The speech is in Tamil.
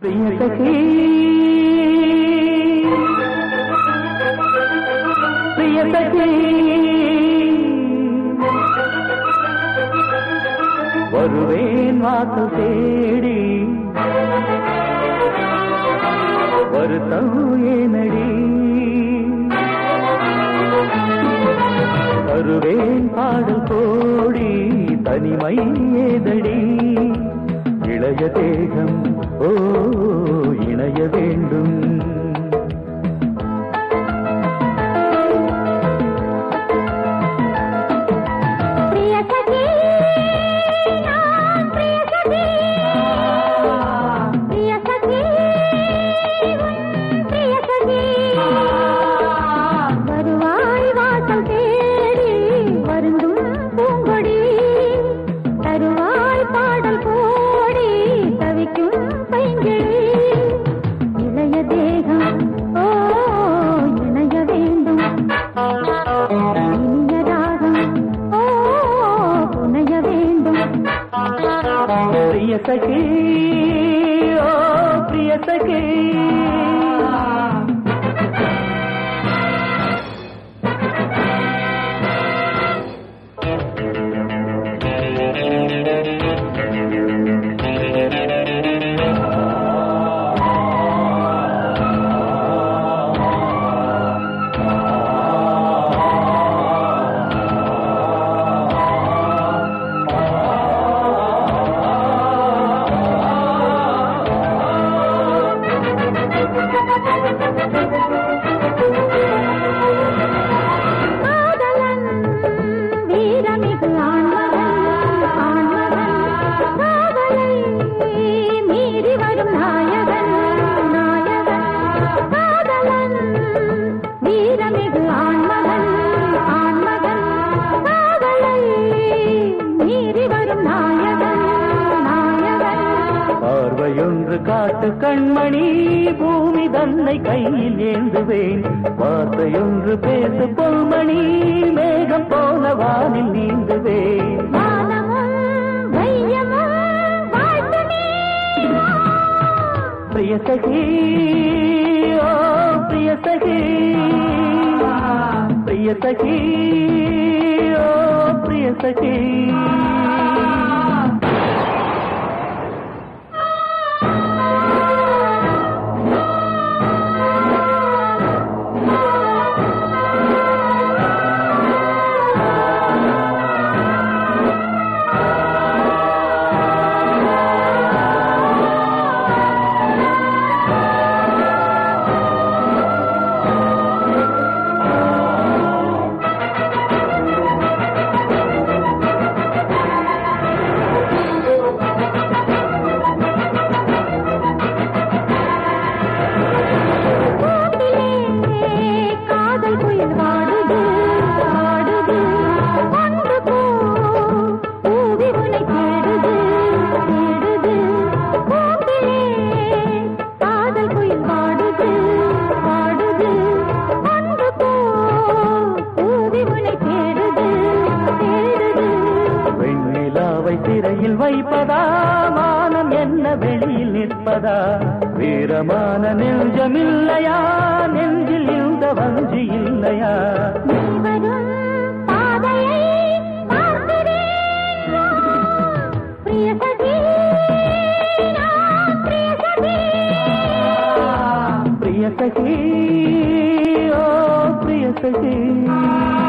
ప్రియ సఖీ ప్రియ సఖీ வருவேன் வாசல் தேடி வருத்தம் ஏனடி தருவேன் பாடல் கோடி தனிமை ஏதடி இளைய தேகம் ஓ இணைய வேண்டும் ప్రియ సఖీ నా ప్రియ సఖీ ప్రియ సఖీ உன் ప్రియ సఖీ வருவாய் வாசல் தேடி வருந்தும் பூங்கொடி தருவாய் பாடல் கோடி தவிக்கும் பைங்கிழி இளைய தேகம் ஓ இணைய வேண்டும் இனிய ராகம் ஓ புனைய வேண்டும் ప్రియ సఖీ ఓ ప్రియ సఖీ காதலன் வீரமிகு ஆண்மகன் ஆண்மகன் காதலை மீறி வரும் நாயகன் நாயகன் காதலன் வீரமிகு ஆண்மகன் ஆண்மகன் காதலை மீறி வரும் நாயகன் நாயகன் பார்வையொன்று காட்டு கண்மணி பூமி தன்னை கையில் ஏந்துவேன் வார்த்தையொன்று பேசு பொன்மணி மேகம் போல வானில் நீந்துவேன் வானமும் வையமும் வாழ்த்துமே ప్రియ సఖీ ఓ ప్రియ సఖీ ప్రియ సఖీ ఓ ప్రియ సఖీ கூட்டிலே காதல் குயில் வாடுது வாடுது ஒன்று போ பூவி உனை தேடுது தேடுது கூட்டிலே காதல் குயில் வாடுது வாடுது ஒன்று போ பூவி உனை தேடுது தேடுது வெண்ணிலாவை திரையில் வைப்பதா வானம் என்ன வெளியில் நிற்பதா வீரமான நெஞ்சமில்லையா நெஞ்சில் இந்த வஞ்சி இல்லையா நீ வரும் பாதையை பார்க்கிறேன் பிரிய சகி நான் பிரிய சகி ప్రియ సఖీ ఓ ప్రియ సఖీ